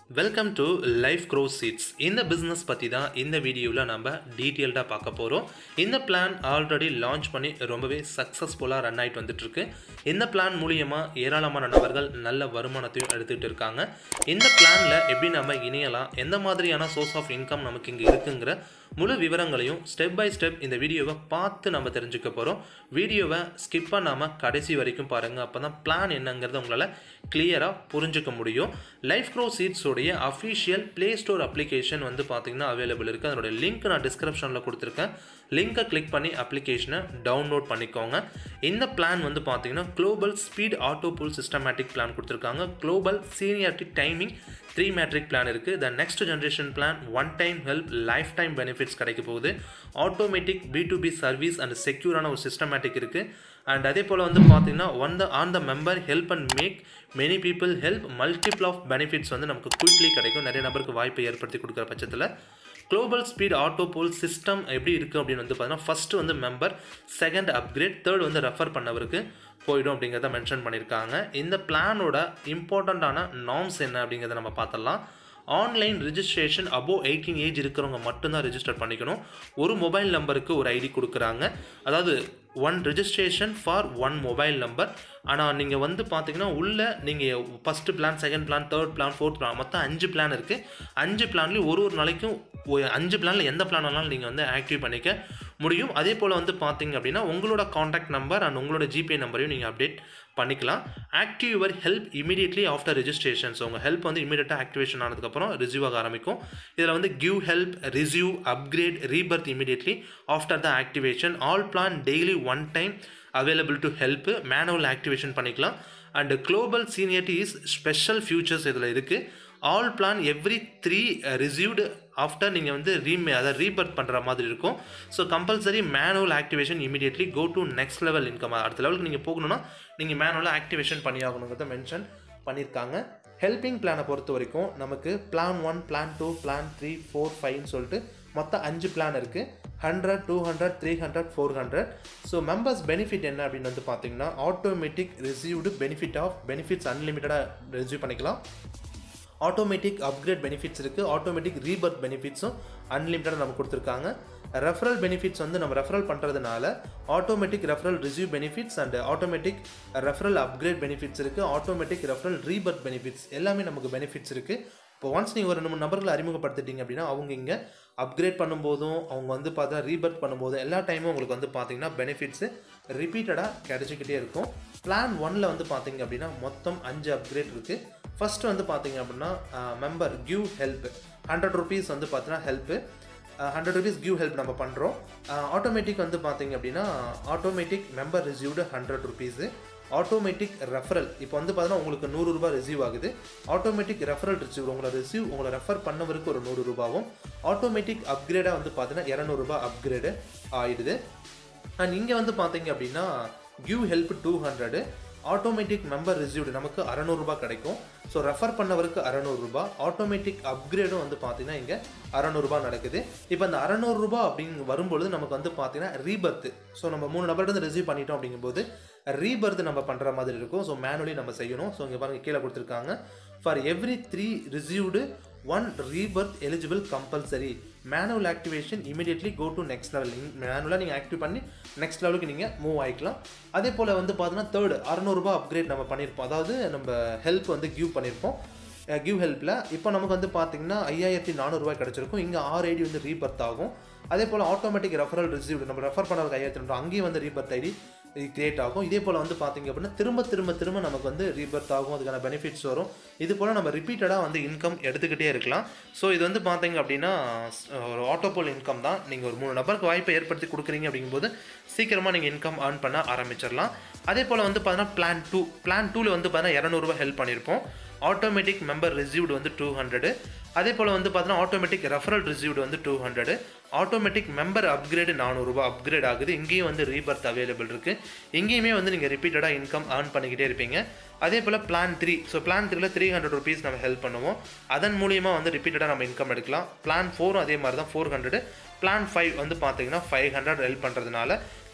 welcome to life grow seeds இந்த business பற்றி தான் இந்த வீடியோவில் நம்ம டீட்டெயில்டாக பார்க்க போகிறோம் இந்த பிளான் ஆல்ரெடி லான்ச் பண்ணி ரொம்பவே சக்ஸஸ்ஃபுல்லாக ரன் ஆகிட்டு வந்துட்டுருக்கு இந்த பிளான் மூலியமாக ஏராளமான நபர்கள் நல்ல வருமானத்தையும் எடுத்துகிட்டு இருக்காங்க இந்த பிளானில் எப்படி நம்ம இணையலாம் எந்த மாதிரியான சோர்ஸ் ஆஃப் இன்கம் நமக்கு இங்கே இருக்குங்கிற முழு விவரங்களையும் ஸ்டெப் பை ஸ்டெப் இந்த வீடியோவை பார்த்து நம்ம தெரிஞ்சுக்க போகிறோம் வீடியோவை ஸ்கிப் பண்ணாமல் கடைசி வரைக்கும் பாருங்கள் அப்போ தான் பிளான் என்னங்கிறத உங்களால் கிளியராக புரிஞ்சுக்க முடியும் லைஃப் க்ரோ சீட்ஸோடைய அஃபிஷியல் ப்ளே ஸ்டோர் அப்ளிகேஷன் வந்து பார்த்தீங்கன்னா அவைலபிள் இருக்குது அதோட லிங்க் நான் டிஸ்கிரிப்ஷனில் கொடுத்துருக்கேன் லிங்கை கிளிக் பண்ணி அப்ளிகேஷனை டவுன்லோட் பண்ணிக்கோங்க இந்த பிளான் வந்து பார்த்தீங்கன்னா global speed auto pool systematic plan கொடுத்துருக்காங்க global seniority timing three matrix plan இருக்குது the next generation plan one time help life time benefits கிடைக்க போகுது automatic B to B service and செக்யூரான ஒரு சிஸ்டமேட்டிக் இருக்குது அண்ட் அதே போல் வந்து பார்த்தீங்கன்னா one the on the member help and make many people help multiple of benefits வந்து நமக்கு குயிக்லி கிடைக்கும் நிறைய நபருக்கு வாய்ப்பை ஏற்படுத்தி கொடுக்குற பட்சத்தில் global speed auto pool system எப்படி இருக்குது அப்படின்னு வந்து பார்த்தீங்கன்னா ஃபஸ்ட்டு வந்து மெம்பர் செகண்ட் அப்கிரேட் தேர்ட் வந்து ரெஃபர் பண்ணவருக்கு போயிடும் அப்படிங்கிறத மென்ஷன் பண்ணியிருக்காங்க இந்த பிளானோட இம்பார்ட்டண்ட்டான நார்ம்ஸ் என்ன அப்படிங்கிறத நம்ம பார்த்துடலாம் online registration above eighteen age இருக்கிறவங்க மட்டும்தான் ரிஜிஸ்டர் பண்ணிக்கணும் ஒரு மொபைல் நம்பருக்கு ஒரு ஐடி கொடுக்குறாங்க அதாவது one registration for one mobile number ஆனால் நீங்கள் வந்து பார்த்தீங்கன்னா உள்ள நீங்கள் first plan second plan third plan fourth plan மொத்தம் அஞ்சு பிளான் இருக்குது அஞ்சு பிளான்லேயும் ஒரு ஒரு நாளைக்கும் ஒ- அஞ்சு பிளானில் எந்த பிளான் வேணாலும் நீங்கள் வந்து ஆக்டிவ் பண்ணிக்க முடியும் அதே போல் வந்து பார்த்தீங்க அப்படின்னா உங்களோட காண்டாக்ட் நம்பர் அண்ட் உங்களோட ஜிபே நம்பரையும் நீங்கள் அப்டேட் பண்ணிக்கலாம் active your help immediately after registration so உங்கள் ஹெல்ப் வந்து இமீடியட்டாக ஆக்டிவேஷன் ஆனதுக்கப்புறம் ரிசீவ் ஆக ஆரம்பிக்கும் இதில் வந்து give help receive upgrade rebirth immediately after the activation all plan daily one time available to help manual activation பண்ணிக்கலாம் and global seniority is special futures இதில் இருக்குது all plan every three received after நீங்கள் வந்து ரீமே அதை Rebirth பண்ணுற மாதிரி இருக்கும் so compulsory manual activation immediately go to next level income அடுத்த லெவலுக்கு நீங்கள் போகணும்னா நீங்கள் மேனுவலாக ஆக்டிவேஷன் பண்ணி ஆகணுங்கிறத மென்ஷன் பண்ணியிருக்காங்க ஹெல்பிங் பிளானை பொறுத்த வரைக்கும் நமக்கு plan one plan two plan three four ஃபைவ்னு சொல்லிட்டு மொத்தம் அஞ்சு பிளான் இருக்குது hundred two hundred three hundred four hundred so members benefit என்ன அப்படின்னு வந்து பார்த்தீங்கன்னா automatic received benefit of benefits அன்லிமிட்டடாக ரிசீவ் பண்ணிக்கலாம் ஆட்டோமேட்டிக் அப்கிரேட் பெனிஃபிட்ஸ் இருக்குது ஆட்டோமேட்டிக் ரீபர்த் பெனிஃபிட்ஸும் அன்லிமிட்டடாக நமக்கு கொடுத்துருக்காங்க ரெஃபரல் பெனிஃபிட்ஸ் வந்து நம்ம ரெஃபரல் பண்ணுறதுனால automatic referral receive benefits and automatic referral upgrade benefits இருக்குது ஆட்டோமேட்டிக் ரெஃபரல் ரீபர்த் பெனிஃபிட்ஸ் எல்லாமே நமக்கு பெனிஃபிட்ஸ் இருக்குது இப்போ ஒன்ஸ் நீங்கள் ஒரு ரெண்டு மூணு நபர்களை அறிமுகப்படுத்திட்டீங்க அப்படின்னா அவங்க இங்கே அப்கிரேட் பண்ணும்போதும் அவங்க வந்து பார்த்தா ரீபர்த் பண்ணும்போதும் எல்லா டைமும் உங்களுக்கு வந்து பார்த்தீங்கன்னா பெனிஃபிட்ஸு ரிப்பீட்டடாக கிடைச்சிக்கிட்டே இருக்கும் பிளான் ஒனில் வந்து பார்த்தீங்க அப்படின்னா மொத்தம் அஞ்சு அப்கிரேட் இருக்குது ஃபர்ஸ்ட் வந்து பார்த்தீங்க அப்படின்னா member give help hundred rupees வந்து பார்த்தீங்கன்னா help hundred rupees give help நம்ம பண்ணுறோம் ஆட்டோமேட்டிக் வந்து பார்த்தீங்க அப்படின்னா automatic member received hundred rupees automatic referral இப்போ வந்து பார்த்தீங்கன்னா உங்களுக்கு நூறு ரூபாய் ரிசீவ் ஆகுது ஆட்டோமேட்டிக் ரெஃபரல் ரிசீவ் உங்களை ரிசீவ் உங்களை ரெஃபர் பண்ணவருக்கு ஒரு நூறு ரூபாவும் ஆட்டோமேட்டிக் அப்கிரேடாக வந்து பார்த்தீங்கன்னா இரநூறுபா அப்கிரேடு ஆயிடுது அண்ட் இங்கே வந்து பார்த்தீங்க அப்படின்னா give help two hundred automatic member received நமக்கு அறநூறுபா கிடைக்கும் ஸோ ரெஃபர் பண்ணவருக்கு அறநூறுபா ஆட்டோமேட்டிக் அப்கிரேடும் வந்து பார்த்தீங்கன்னா இங்கே அறநூறுபா நடக்குது இப்போ அந்த அறநூறுபா அப்படிங்க வரும்பொழுது நமக்கு வந்து பார்த்தீங்கன்னா ரீபர்த் ஸோ நம்ம மூணு நபர்கிட்ட ரிசீவ் பண்ணிட்டோம் அப்படிங்கும்போது ரீபர்த் நம்ம பண்ணுற மாதிரி இருக்கும் ஸோ மேனுவலி நம்ம செய்யணும் ஸோ இங்கே பாருங்கள் கீழே கொடுத்துருக்காங்க for every three received one rebirth eligible compulsory manual activation immediately go to next level மேனுவலாக நீங்கள் ஆக்டிவ் பண்ணி நெக்ஸ்ட் லெவலுக்கு நீங்கள் மூவ் ஆகிக்கலாம் அதே போல் வந்து பார்த்தீங்கன்னா தேர்டு அறநூறுபா அப்கிரேட் நம்ம பண்ணியிருப்போம் அதாவது நம்ம ஹெல்ப் வந்து கிவ் பண்ணியிருப்போம் கிவ் ஹெல்ப்பில் இப்போ நமக்கு வந்து பார்த்தீங்கன்னா ஐயாயிரத்தி நானூறுரூவா கிடச்சிருக்கும் இங்கே ஆறு ஐடி வந்து ரீபர்த் ஆகும் அதே போல் ஆட்டோமேட்டிக் ரெஃபரல் ரிசீவ்டு நம்ம ரெஃபர் பண்ணுறதுக்கு ஐயாயிரத்தி ரெண்டு அங்கேயும் வந்து ரீபர்த் ஐடி கிரியேட் ஆகும் இதே போல் வந்து பார்த்தீங்க அப்படின்னா திரும்ப திரும்ப திரும்ப நமக்கு வந்து ரீபர்த் ஆகும் அதுக்கான பெனிஃபிட்ஸ் வரும் இது போல் நம்ம ரிப்பீட்டடாக வந்து இன்கம் எடுத்துக்கிட்டே இருக்கலாம் ஸோ இது வந்து பார்த்தீங்க அப்படின்னா ஸ்- ஒரு ஆட்டோபோல் இன்கம் தான் நீங்கள் ஒரு மூணு நபருக்கு வாய்ப்பை ஏற்படுத்தி கொடுக்குறீங்க அப்படிங்கும்போது சீக்கிரமாக நீங்கள் இன்கம் ஏர்ன் பண்ண ஆரம்பிச்சிடலாம் அதே போல் வந்து பார்த்தீங்கன்னா பிளான் டூ பிளான் டூவில் வந்து பார்த்தீங்கன்னா இரநூறுபா ஹெல்ப் பண்ணியிருப்போம் ஆட்டோமேட்டிக் மெம்பர் ரிசீவ்டு வந்து டூ ஹண்ட்ரடு அதே போல் வந்து பார்த்தீங்கன்னா ஆட்டோமேட்டிக் ரெஃபரல் ரிசீவ்டு வந்து two hundred automatic member upgrade நானூறுரூபா அப்கிரேட் ஆகுது இங்கேயும் வந்து ரீபர்த் அவைலபிள் இருக்குது இங்கேயுமே வந்து நீங்கள் ரிப்பீட்டடாக இன்கம் ஏர்ன் பண்ணிக்கிட்டே இருப்பீங்க அதே போல் பிளான் த்ரீ ஸோ பிளான் த்ரீல த்ரீ ஹண்ட்ரட் ருபீஸ் நம்ம ஹெல்ப் பண்ணுவோம் அதன் மூலியமாக வந்து ரிப்பீட்டடாக நம்ம இன்கம் எடுக்கலாம் பிளான் ஃபோரும் அதே மாதிரி தான் ஃபோர் ஹண்ட்ரடு பிளான் ஃபைவ் வந்து பார்த்தீங்கன்னா ஃபைவ் ஹண்ட்ரட் ஹெல்ப் பண்ணுறதுனால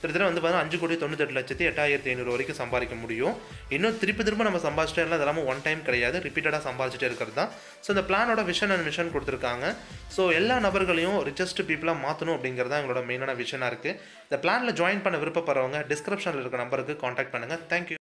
கிட்டத்தட்ட வந்து பார்த்தீங்கன்னா அஞ்சு கோடி தொண்ணூத்தெட்டு லட்சத்தி எட்டாயிரத்தி ஐநூறு வரைக்கும் சம்பாதிக்க முடியும் இன்னும் திருப்பி திரும்ப நம்ம சம்பாதிச்சிட்டே இல்லை அதெல்லாமல் ஒன் டைம் கிடையாது ரிப்பீட்டடாக சம்பாதிச்சிட்டே இருக்கிறது தான் ஸோ இந்த பிளானோட விஷன் அண்ட் மிஷன் கொடுத்துருக்காங்க ஸோ எல்லா நபர்களையும் ரிச்சஸ்ட் பீப்புளாக மாற்றணும் அப்படிங்கிறது தான் எங்களோட மெயினான விஷனாக இருக்குது இந்த பிளானில் ஜாயின் பண்ண விருப்பப்படுறவங்க டிஸ்கிரிப்ஷனில் இருக்க நம்பருக்கு காண்டாக்ட் பண்ணுங்கள் தேங்க்யூ